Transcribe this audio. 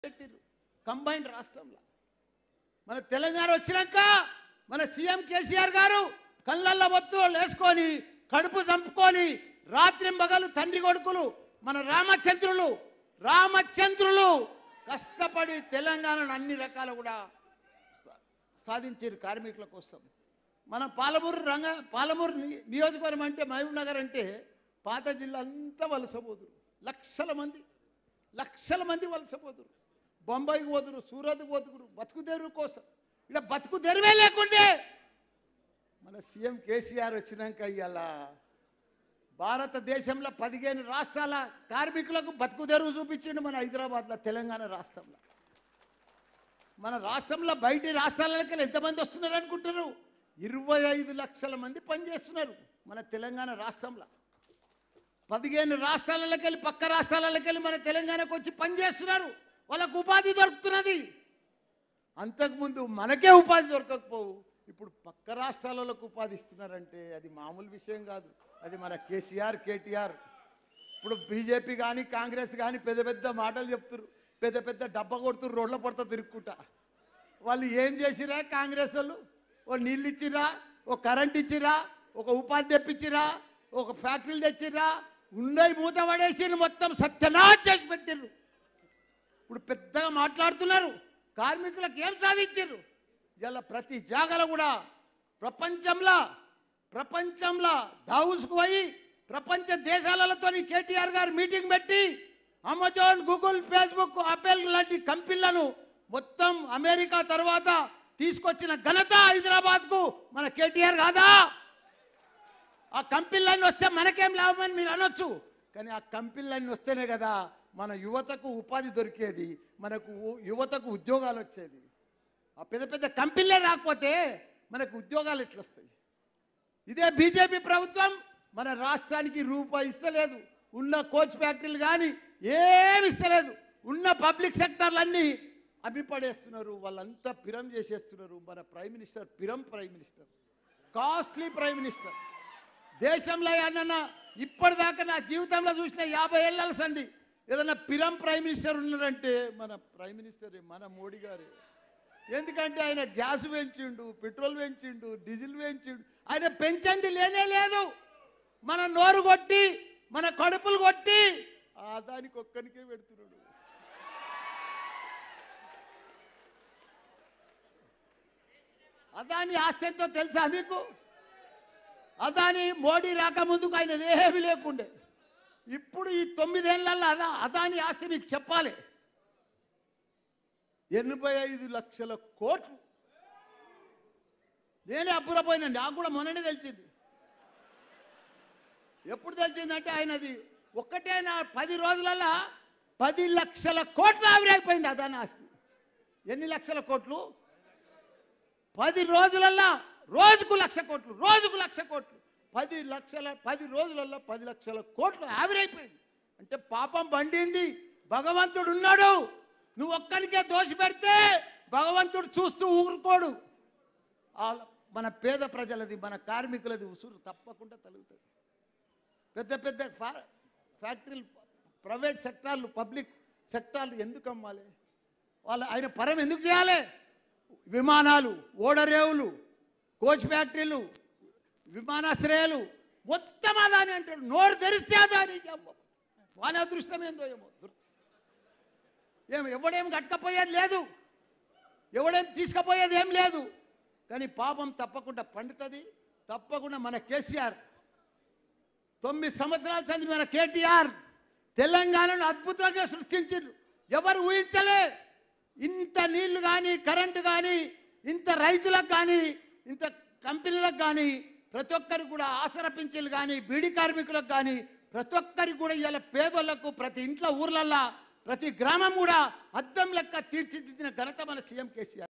పెట్టిర్రు కంబైన్డ్ రాష్ట్రంలో మన తెలంగాణ వచ్చినాక మన సీఎం కేసీఆర్ గారు కళ్ళల్లో ఒత్తులు వేసుకొని కడుపు చంపుకొని రాత్రింబగలు తండ్రి కొడుకులు మన రామచంద్రులు రామచంద్రులు కష్టపడి తెలంగాణను అన్ని రకాల కూడా సా- సాధించారు కార్మికుల కోసం మన పాలమూరు రంగ పాలమూరు ని- నియోజకవర్గం అంటే మహబూబ్ నగర్ అంటే పాత జిల్లా అంతా వలసపోదురు లక్షల మంది లక్షల మంది వలసపోదురు బొంబాయికి పోతురు సూరత్కి పోతురు బతుకు తెరువు కోసం ఇక్కడ బతుకు తెరువే లేకుండే మన సీఎం కేసీఆర్ వచ్చినాక ఇవాళ భారతదేశంలో పదిహేను రాష్ట్రాల కార్మికులకు బతుకు తెరువు చూపించిండు మన హైదరాబాద్లో తెలంగాణ రాష్ట్రంలో మన రాష్ట్రంలో బయటి రాష్ట్రాలకి ఎంతమంది వస్తున్నారు అనుకుంటున్నారు ఇరవై ఐదు లక్షల మంది పనిచేస్తున్నారు మన తెలంగాణ రాష్ట్రంలో పదిహేను రాష్ట్రాలకి వెళ్ళి పక్క రాష్ట్రాలకి వెళ్ళి మన తెలంగాణకు వచ్చి పనిచేస్తున్నారు వాళ్ళకు ఉపాధి దొరుకుతున్నది అంతకుముందు మనకే ఉపాధి దొరకకపోవు ఇప్పుడు పక్క రాష్ట్రాలకు ఉపాధి ఇస్తున్నారంటే అది మామూలు విషయం కాదు అది మన కేసీఆర్ కేటీఆర్ ఇప్పుడు బీజేపీ కానీ కాంగ్రెస్ కానీ పెద్ద పెద్ద మాటలు చెప్తున్నారు పెద్ద పెద్ద డబ్బా కొడుతున్నారు రోడ్ల పడతా తిరుక్కుంటా వాళ్ళు ఏం చేసిరా కాంగ్రెస్ వాళ్ళు ఓ నీళ్ళు ఇచ్చిరా ఓ కరెంట్ ఇచ్చిరా ఒక ఉపాధి తెప్పించిరా ఒక ఫ్యాక్టరీలు తెచ్చిరా ఉన్నది మూత పడేసి మొత్తం సత్యనాశ్ చేసి పెట్టిర్రు ఇప్పుడు పెద్దగా మాట్లాడుతున్నారు కార్మికులకు ఏం సాధించారు ఇలా ప్రతి జాగలో కూడా ప్రపంచంలో ప్రపంచంలో దావుస్కు పోయి ప్రపంచ దేశాలతో కేటీఆర్ గారు మీటింగ్ పెట్టి అమెజాన్ గూగుల్ ఫేస్బుక్ అపెల్ లాంటి కంపెనీలను మొత్తం అమెరికా తర్వాత తీసుకొచ్చిన ఘనత హైదరాబాద్ కు మన కేటీఆర్ కాదా ఆ కంపెనీలన్నీ వస్తే మనకేం లాభం అని మీరు అనొచ్చు కానీ ఆ కంపెనీలన్నీ వస్తేనే కదా మన యువతకు ఉపాధి దొరికేది మనకు ఉ- యువతకు ఉద్యోగాలు వచ్చేది ఆ పెద్ద పెద్ద కంపెనీలే రాకపోతే మనకు ఉద్యోగాలు ఎట్లా వస్తాయి ఇదే బీజేపీ ప్రభుత్వం మన రాష్ట్రానికి రూపాయి ఇస్తలేదు ఉన్న కోచ్ ఫ్యాక్టరీలు కానీ ఏమి ఇస్తలేదు ఉన్న పబ్లిక్ సెక్టర్లన్నీ అమ్మిపడేస్తున్నారు వాళ్ళంతా పిరం చేసేస్తున్నారు మన ప్రైమ్ మినిస్టర్ పిరం prime minister costly prime minister దేశంలో ఏమన్నా ఇప్పటిదాకా నా జీవితంలో చూసిన యాభై ఏళ్ళ సంది ఏదన్నా పిరం ప్రైమ్ మినిస్టర్ ఉన్నారంటే మన ప్రైమ్ మినిస్టర్ మన మోడీ గారే ఎందుకంటే ఆయన గ్యాస్ పెంచిండు పెట్రోల్ పెంచిండు డీజిల్ పెంచిండు ఆయన పెంచింది లేనే లేదు మన నోరు కొట్టి మన కడుపులు కొట్టి ఆ దానికి ఒక్కనికే పెడుతున్నాడు అదాని ఆస్తి ఎంతో తెలుసా మీకు అదాని మోడీ రాకముందుకు ఆయన ఏమీ లేకుండే ఇప్పుడు ఈ తొమ్మిదేళ్లలో అదా అదాని ఆస్తి మీకు చెప్పాలి ఎనభై ఐదు లక్షల కోట్లు నేనే అబ్బురపోయినా నాకు కూడా మొన్ననే తెలిసింది ఎప్పుడు తెలిసిందంటే ఆయనది ఒక్కటే నా పది రోజులలో పది లక్షల కోట్లు ఆవిరైపోయింది అదాని ఆస్తి ఎన్ని లక్షల కోట్లు పది రోజులల్లో రోజుకు లక్ష కోట్లు రోజుకు లక్ష కోట్లు పది లక్షల పది రోజులల్లో పది లక్షల కోట్లు ఆవిరైపోయింది అంటే పాపం బండింది భగవంతుడు ఉన్నాడు నువ్వు ఒక్కరికే దోషి పెడితే భగవంతుడు చూస్తూ ఊరుకోడు ఆ మన పేద ప్రజలది మన కార్మికులది ఉసురు తప్పకుండా తలుగుతుంది పెద్ద పెద్ద ఫా- ఫ్యాక్టరీలు ప్రైవేట్ సెక్టార్లు పబ్లిక్ సెక్టార్లు ఎందుకు అమ్మాలి వాళ్ళ ఆయన పరం ఎందుకు చేయాలి విమానాలు ఓడరేవులు కోచ్ ఫ్యాక్టరీలు విమానాశ్రయాలు మొత్తం అదాని అంటాడు నోరు తెరిస్తే అదాని వాని అదృష్టం ఏందో ఏమో దుర్- ఏం ఎవడేం కట్టకపోయేది లేదు ఎవడేం తీసుకుపోయేది ఏం లేదు కానీ పాపం తప్పకుండా పండుతుంది తప్పకుండా మన కేసీఆర్ తొమ్మిది సంవత్సరాల సంది మన కేటీఆర్ తెలంగాణను అద్భుతంగా సృష్టించారు ఎవరు ఊహించలే ఇంత నీళ్లు కానీ కరెంటు కానీ ఇంత రైతులకు కానీ ఇంత కంపెనీలకు కానీ ప్రతి ఒక్కరికి కూడా ఆసర పింఛన్లు కానీ బీడీ కార్మికులకు కానీ ప్రతి ఒక్కరికి కూడా ఇవాళ పేదోళ్లకు ప్రతి ఇంట్లో ఊర్లల్లో ప్రతి గ్రామం కూడా అద్దం లెక్క తీర్చిదిద్దిన ఘనత మన సీఎం కేసీఆర్